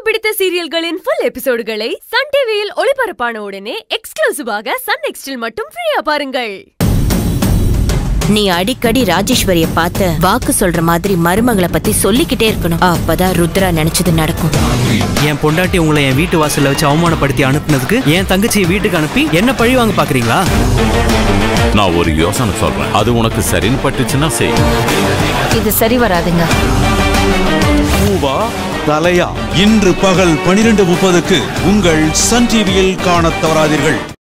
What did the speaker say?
பிடித்த சீரியல்களின் full எபிசோடுகளை Sun டிவியில் ஒளிபரப்பான உடனே எக்ஸ்க்ளூசிவாக சன் நெக்ஸ்டில் மட்டும் ஃப்ரீயா பாருங்கள் நீ அடிக்கடி ராஜேஸ்வரிய பார்த்து வாக்கு சொல்ற மாதிரி மருமகளை பத்தி சொல்லிக்கிட்டே இருக்கணும் அப்பதான் ருத்ரா நினைச்சது நடக்கும் என் பொண்டாட்டி உங்களை என் வீட்டு வாசல்ல வச்சு அவமானப்படுத்தி அனுப்புனதுக்கு என் தங்கச்சியை வீட்டுக்கு அனுப்பி என்ன பழி வாங்க பாக்குறீங்களா நான் ஒரு யோசனை சொல்றேன் அது உனக்கு சரின்னு பட்டுச்சுன்னா செய் இது சரி வராதுங்க பூவா தலையா இன்று பகல் பனிரெண்டு முப்பதுக்கு உங்கள் சன் டிவியில் காணத் தவறாதீர்கள்